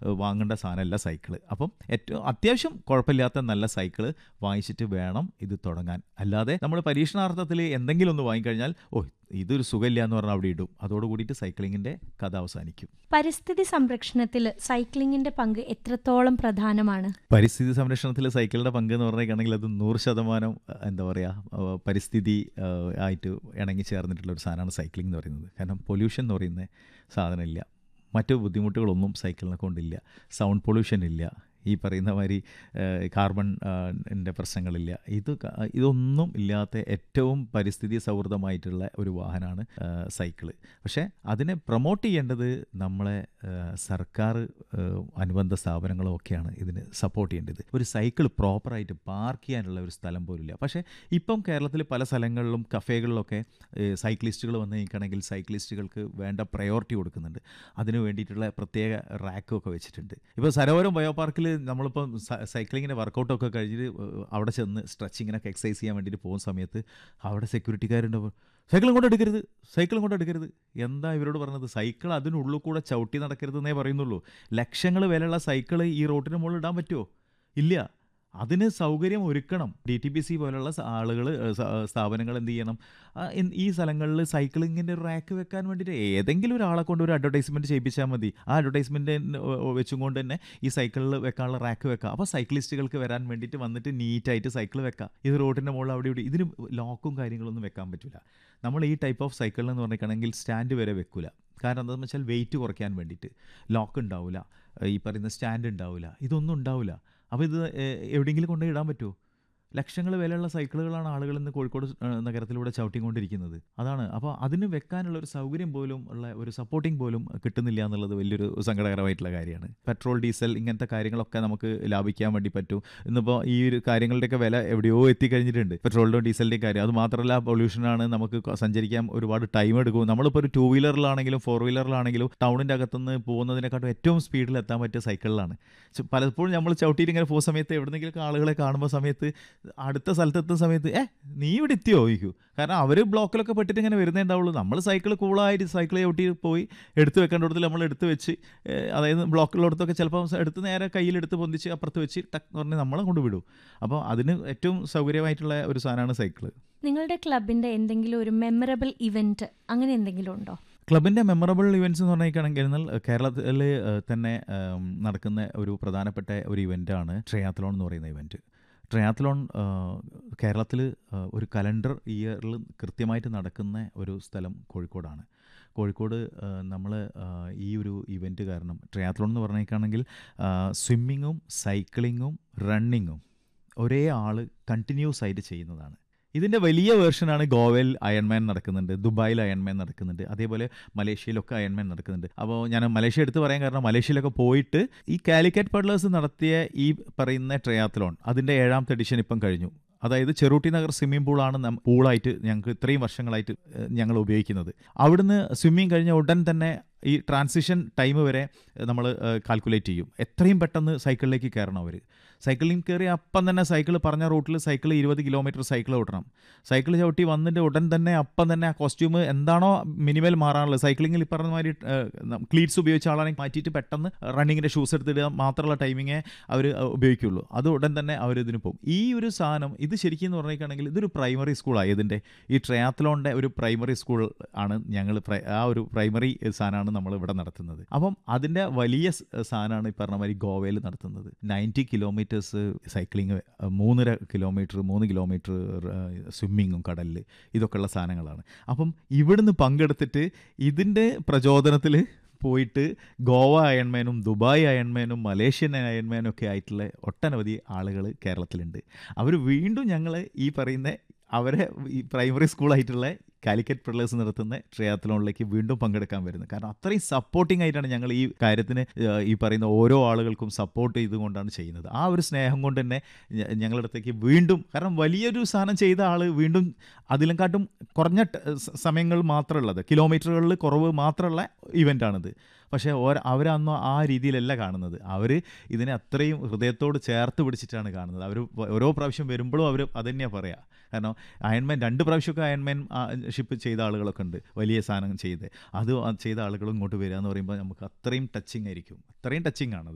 വാങ്ങേണ്ട സാധനമല്ല സൈക്കിള് അപ്പം ഏറ്റവും അത്യാവശ്യം കുഴപ്പമില്ലാത്ത നല്ല സൈക്കിള് വാങ്ങിച്ചിട്ട് വേണം ഇത് തുടങ്ങാൻ അല്ലാതെ നമ്മൾ പരീക്ഷണാർത്ഥത്തിൽ എന്തെങ്കിലും ഒന്ന് വാങ്ങിക്കഴിഞ്ഞാൽ ഓ ഇതൊരു സുഖമില്ല എന്ന് പറഞ്ഞാൽ അവിടെ ഇടും അതോട് കൂടിയിട്ട് സൈക്ലിങ്ങിൻ്റെ കഥ അവസാനിക്കും പരിസ്ഥിതി സംരക്ഷണത്തിൽ സൈക്ലിങ്ങിന്റെ പങ്ക് എത്രത്തോളം പ്രധാനമാണ് പരിസ്ഥിതി സംരക്ഷണത്തിൽ സൈക്കിളിൻ്റെ പങ്ക് എന്ന് പറഞ്ഞിട്ടുണ്ടെങ്കിൽ അത് നൂറ് ശതമാനം അഹ്, എന്താ പറയുക പരിസ്ഥിതി അഹ്, ആയിട്ട് ഇണങ്ങി ചേർന്നിട്ടുള്ള ഒരു സാധനമാണ് സൈക്ലിംഗ് എന്ന് പറയുന്നത് കാരണം പൊല്യൂഷൻ എന്ന് പറയുന്ന സാധനമില്ല മറ്റു ബുദ്ധിമുട്ടുകളൊന്നും സൈക്കിളിനെ കൊണ്ടില്ല സൗണ്ട് പൊല്യൂഷൻ ഇല്ല ഈ പറയുന്ന മാതിരി കാർബൺ ൻ്റെ പ്രശ്നങ്ങളില്ല ഇത് ക- ഇതൊന്നും ഇല്ലാത്ത ഏറ്റവും പരിസ്ഥിതി സൗഹൃദമായിട്ടുള്ള ഒരു വാഹനമാണ് സൈക്കിള് പക്ഷേ അതിനെ പ്രൊമോട്ട് ചെയ്യേണ്ടത് നമ്മളെ ആ, സർക്കാർ ആ, അനുബന്ധ സ്ഥാപനങ്ങളും ഒക്കെയാണ് ഇതിന് സപ്പോർട്ട് ചെയ്യേണ്ടത് ഒരു സൈക്കിൾ പ്രോപ്പറായിട്ട് പാർക്ക് ചെയ്യാനുള്ള ഒരു സ്ഥലം പോലുമില്ല പക്ഷേ ഇപ്പം കേരളത്തിൽ പല സ്ഥലങ്ങളിലും കഫേകളിലൊക്കെ സൈക്ലിസ്റ്റുകൾ വന്ന് നിൽക്കണമെങ്കിൽ സൈക്ലിസ്റ്റുകൾക്ക് വേണ്ട പ്രയോറിറ്റി കൊടുക്കുന്നുണ്ട് അതിന് വേണ്ടിയിട്ടുള്ള പ്രത്യേക റാക്കൊക്കെ വെച്ചിട്ടുണ്ട് ഇപ്പോൾ സരോവരം ബയോ പാർക്കിൽ നമ്മളിപ്പോൾ സൈക്ലിങ്ങിൻ്റെ വർക്കൗട്ടൊക്കെ കഴിഞ്ഞിട്ട് ഏഹ്, അവിടെ ചെന്ന് സ്ട്രെച്ചിങ്ങിനൊക്കെ എക്സസൈസ് ചെയ്യാൻ വേണ്ടിയിട്ട് പോകുന്ന സമയത്ത് അവിടെ സെക്യൂരിറ്റിക്കാരുണ്ടാവും സൈക്കിളും കൊണ്ട് എടുക്കരുത് സൈക്കിളും കൊണ്ട് എടുക്കരുത് എന്താ ഇവരോട് പറഞ്ഞത് സൈക്കിൾ അതിനുള്ളിൽ കൂടെ ചവിട്ടി നടക്കരുതെന്നേ പറയുന്നുള്ളൂ ലക്ഷങ്ങൾ വിലയുള്ള സൈക്കിൾ ഈ റോട്ടിന് മുകളിൽ ഇടാൻ പറ്റുമോ ഇല്ല അതിന് സൗകര്യം ഒരുക്കണം ഡി ടി പി സി പോലുള്ള ആളുകൾ സ്ഥാപനങ്ങൾ എന്ത് ചെയ്യണം ആ, ഇൻ- ഈ സ്ഥലങ്ങളിൽ സൈക്ലിങ്ങിൻ്റെ ഒരു റാക്ക് വെക്കാൻ വേണ്ടിയിട്ട് ഏതെങ്കിലും ഒരാളെ കൊണ്ട് ഒരു അഡ്വർടൈസ്മെൻറ്റ് ചെയ്യിപ്പിച്ചാൽ മതി ആ അഡ്വർടൈസ്മെൻറ്റ് വെച്ചും കൊണ്ട് തന്നെ ഈ സൈക്കിളിൽ വെക്കാനുള്ള റാക്ക് വെക്കാം അപ്പോൾ സൈക്ലിസ്റ്റുകൾക്ക് വരാൻ വേണ്ടിയിട്ട് വന്നിട്ട് നീറ്റായിട്ട് സൈക്കിൾ വെക്കാം ഇത് റോഡിൻ്റെ മുകളിൽ അവിടെ ഇവിടെ ഇതിന് ലോക്കും കാര്യങ്ങളൊന്നും വെക്കാൻ പറ്റില്ല നമ്മൾ ഈ ടൈപ്പ് ഓഫ് സൈക്കിളിൽ എന്ന് പറഞ്ഞിട്ടുണ്ടെങ്കിൽ സ്റ്റാൻഡ് വരെ വെക്കില്ല കാരണം എന്താണെന്ന് വെച്ചാൽ വെയിറ്റ് കുറയ്ക്കാൻ വേണ്ടിയിട്ട് ലോക്ക് ഉണ്ടാവില്ല ഈ പറയുന്ന സ്റ്റാൻഡ് ഉണ്ടാവില്ല ഇതൊന്നും ഉണ്ടാവില്ല അപ്പോൾ ഇത് ഏഹ്, എവിടെയെങ്കിലും കൊണ്ടുപോയി ഇടാൻ പറ്റുമോ ലക്ഷങ്ങൾ വിലയുള്ള സൈക്കിളുകളാണ് ആളുകൾ ഇന്ന് കോഴിക്കോട് ഏഹ്, നഗരത്തിലൂടെ ചവിട്ടിക്കൊണ്ടിരിക്കുന്നത് അതാണ് അപ്പോൾ അതിന് വെക്കാനുള്ള ഒരു സൗകര്യം പോലും ഉള്ള ഒരു സപ്പോർട്ടിംഗ് പോലും കിട്ടുന്നില്ല എന്നുള്ളത് വലിയൊരു സങ്കടകരമായിട്ടുള്ള കാര്യമാണ് പെട്രോൾ ഡീസൽ ഇങ്ങനത്തെ കാര്യങ്ങളൊക്കെ നമുക്ക് ലാഭിക്കാൻ വേണ്ടി പറ്റും ഇന്നിപ്പോൾ ഈ ഒരു കാര്യങ്ങളുടെയൊക്കെ വില എവിടെയോ എത്തിക്കഴിഞ്ഞിട്ടുണ്ട് പെട്രോളിൻ്റെയും ഡീസലിൻ്റെയും കാര്യം അത് മാത്രമല്ല പൊല്യൂഷനാണ് നമുക്ക് ക- സഞ്ചരിക്കാൻ ഒരുപാട് ടൈം എടുക്കും നമ്മളിപ്പോൾ ഒരു ടൂ വീലറിലാണെങ്കിലും ഫോർ വീലറിലാണെങ്കിലും ടൗണിൻ്റെ അകത്തുനിന്ന് പോകുന്നതിനെക്കാട്ടും ഏറ്റവും സ്പീഡിൽ എത്താൻ പറ്റിയ സൈക്കിളിലാണ് ചെ- പലപ്പോഴും നമ്മൾ ചവിട്ടിയിട്ട് ഇങ്ങനെ പോകുന്ന സമയത്ത് എവിടെന്നെങ്കിലും ആളുകളെ കാണുമ്പോൾ സമയത്ത് അടുത്ത സ്ഥലത്തെത്തുന്ന സമയത്ത് ഏ നീ ഇവിടെ എത്തിയോ ചോദിക്കൂ കാരണം അവർ ബ്ലോക്കിലൊക്കെ പെട്ടിട്ട് ഇങ്ങനെ വരുന്നേ ഉണ്ടാവുള്ളൂ നമ്മൾ സൈക്കിൾ കൂളായിട്ട് സൈക്കിൾ ചവിട്ടി പോയി എടുത്ത് വെക്കേണ്ടിടത്തിൽ നമ്മൾ എടുത്ത് വെച്ച് ഏ, അതായത് ബ്ലോക്കിലുള്ളടത്തൊക്കെ ചിലപ്പോൾ എടുത്ത് നേരെ കയ്യിലെടുത്ത് പൊന്തിച്ച് അപ്പുറത്ത് വെച്ച് ടക്ക് എന്ന് പറഞ്ഞ് നമ്മളെ കൊണ്ട് വിടും അപ്പോൾ അതിന് ഏറ്റവും സൗകര്യമായിട്ടുള്ള ഒരു സാധനമാണ് സൈക്കിള് നിങ്ങളുടെ ക്ലബിന്റെ എന്തെങ്കിലും ഒരു മെമ്മറബിൾ ഇവന്റ് അങ്ങനെ എന്തെങ്കിലും ഉണ്ടോ ക്ലബിൻ്റെ മെമ്മറബിൾ ഇവൻറ്റ്സ് എന്ന് പറഞ്ഞിരിക്കുകയാണെങ്കിൽ കേരളത്തിൽ തന്നെ ഉം, നടക്കുന്ന ഒരു പ്രധാനപ്പെട്ട ഒരു ഇവൻ്റാണ് ട്രയാത്തലോൺ എന്ന് പറയുന്ന ഇവൻറ്റ് ട്രയാത്തലോൺ കേരളത്തിൽ ഒരു കലണ്ടർ ഇയറിൽ കൃത്യമായിട്ട് നടക്കുന്ന ഒരു സ്ഥലം കോഴിക്കോടാണ് കോഴിക്കോട് നമ്മൾ ഈ ഒരു ഇവൻറ്റ് കാരണം ട്രയാത്തലോൺ എന്ന് പറഞ്ഞിരിക്കുകയാണെങ്കിൽ സ്വിമ്മിങ്ങും സൈക്ലിങ്ങും റണ്ണിങ്ങും ഒരേ ആൾ കണ്ടിന്യൂസ് ആയിട്ട് ചെയ്യുന്നതാണ് ഇതിൻ്റെ വലിയ വേർഷനാണ് ഗോവയിൽ അയൺമാൻ നടക്കുന്നുണ്ട് ദുബായിൽ അയൺമാൻ നടക്കുന്നുണ്ട് അതേപോലെ മലേഷ്യയിലൊക്കെ അയൺമാൻ നടക്കുന്നുണ്ട് അപ്പോൾ ഞാൻ മലേഷ്യ എടുത്ത് പറയാൻ കാരണം മലേഷ്യയിലൊക്കെ പോയിട്ട് ഈ കാലിക്കറ്റ് പഡ്ലേഴ്സ് നടത്തിയ ഈ പറയുന്ന ട്രയാത്തലോൺ അതിൻ്റെ ഏഴാമത്തെ എഡിഷൻ ഇപ്പം കഴിഞ്ഞു അതായത് ചെറുട്ടി നഗർ സ്വിമ്മിംഗ് പൂളാണ് നം പൂളായിട്ട് ഞങ്ങൾക്ക് ഇത്രയും വർഷങ്ങളായിട്ട് ഏഹ്, ഞങ്ങൾ ഉപയോഗിക്കുന്നത് അവിടുന്ന് സ്വിമ്മിങ് കഴിഞ്ഞ ഉടൻ തന്നെ ഈ ട്രാൻസിഷൻ ടൈം വരെ നമ്മൾ കാൽക്കുലേറ്റ് ചെയ്യും എത്രയും പെട്ടെന്ന് സൈക്കിളിലേക്ക് കയറണം അവർ സൈക്കിളിൽ കയറി അപ്പം തന്നെ സൈക്കിൾ പറഞ്ഞ റൂട്ടിൽ സൈക്കിൾ ഇരുപത് കിലോമീറ്റർ സൈക്കിൾ ഓട്ടണം സൈക്കിൾ ചവിട്ടി വന്നിട്ട് ഉടൻ തന്നെ അപ്പം തന്നെ ആ കോസ്റ്റ്യൂം എന്താണോ മിനിമൽ മാറാനുള്ളത് സൈക്ലിങ്ങിൽ ഈ പറഞ്ഞ മാതിരി ക്ലീറ്റ്സ് ഉപയോഗിച്ച ആളാണെങ്കിൽ മാറ്റിയിട്ട് പെട്ടെന്ന് റണ്ണിങ്ങിൻ്റെ ഷൂസ് എടുത്തിടുക മാത്രമുള്ള ടൈമിങ്ങേ അവർ ഉപയോഗിക്കുള്ളൂ അത് ഉടൻ തന്നെ അവർ ഇതിന് പോകും ഈ ഒരു സാധനം ഇത് ശരിക്കും എന്ന് പറഞ്ഞിരിക്കുകയാണെങ്കിൽ ഇതൊരു പ്രൈമറി സ്കൂളാണ് ഇതിൻ്റെ ഈ ട്രയാത്തലോണിൻ്റെ ഒരു പ്രൈമറി സ്കൂൾ ആണ് ഞങ്ങൾ ആ ഒരു പ്രൈമറി സാധനമാണ് നമ്മൾ ഇവിടെ നടത്തുന്നത് അപ്പം അതിൻ്റെ വലിയ സ് സാധനമാണ് ഈ പറഞ്ഞ മാതിരി ഗോവയിൽ നടത്തുന്നത് നയൻറ്റി കിലോമീറ്റേഴ്സ് സൈക്ലിങ് മൂന്നര കിലോമീറ്റർ മൂന്ന് കിലോമീറ്റർ സ്വിമ്മിങ്ങും കടലിൽ ഇതൊക്കെയുള്ള സാധനങ്ങളാണ് അപ്പം ഇവിടുന്ന് പങ്കെടുത്തിട്ട് ഇതിൻ്റെ പ്രചോദനത്തിൽ പോയിട്ട് ഗോവ അയൺമാനും ദുബായ് അയൺമാനും മലേഷ്യൻ അയൺമാനും ഒക്കെ ആയിട്ടുള്ള ഒട്ടനവധി ആളുകൾ കേരളത്തിലുണ്ട് അവർ വീണ്ടും ഞങ്ങൾ ഈ പറയുന്ന അവരെ ഈ പ്രൈമറി സ്കൂളായിട്ടുള്ള കാലിക്കറ്റ് പിള്ളേഴ്സ് നടത്തുന്ന ട്രയാത്തലോണിലേക്ക് വീണ്ടും പങ്കെടുക്കാൻ വരുന്നത് കാരണം അത്രയും സപ്പോർട്ടിംഗ് ആയിട്ടാണ് ഞങ്ങൾ ഈ കാര്യത്തിന് ഏഹ്, ഈ പറയുന്ന ഓരോ ആളുകൾക്കും സപ്പോർട്ട് ചെയ്തുകൊണ്ടാണ് ചെയ്യുന്നത് ആ ഒരു സ്നേഹം കൊണ്ട് തന്നെ ഞ- ഞങ്ങളുടെ അടുത്തേക്ക് വീണ്ടും കാരണം വലിയൊരു സാധനം ചെയ്ത ആൾ വീണ്ടും അതിനെക്കാട്ടും കുറഞ്ഞ ട- സ- സമയങ്ങൾ മാത്രമുള്ളത് കിലോമീറ്ററുകളിൽ കുറവ് മാത്രമുള്ള ഇവൻ്റാണിത് പക്ഷേ ഓരോ അവരന്ന് ആ രീതിയിലല്ല കാണുന്നത് അവർ ഇതിനെ അത്രയും ഹൃദയത്തോട് ചേർത്ത് പിടിച്ചിട്ടാണ് കാണുന്നത് അവർ ഓരോ പ്രാവശ്യം വരുമ്പോഴും അവർ അതന്നെയാണ് പറയുക കാരണം അയൺമാൻ രണ്ട് പ്രാവശ്യമൊക്കെ അയൺമാൻ ഷിപ്പ് ചെയ്ത ആളുകളൊക്കെ ഉണ്ട് വലിയ സാധനം ചെയ്ത് അത് ചെയ്ത ആളുകളും ഇങ്ങോട്ട് വരിക എന്ന് പറയുമ്പോൾ നമുക്ക് അത്രയും ടച്ചിങ് ആയിരിക്കും അത്രയും ടച്ചിങ് ആണത്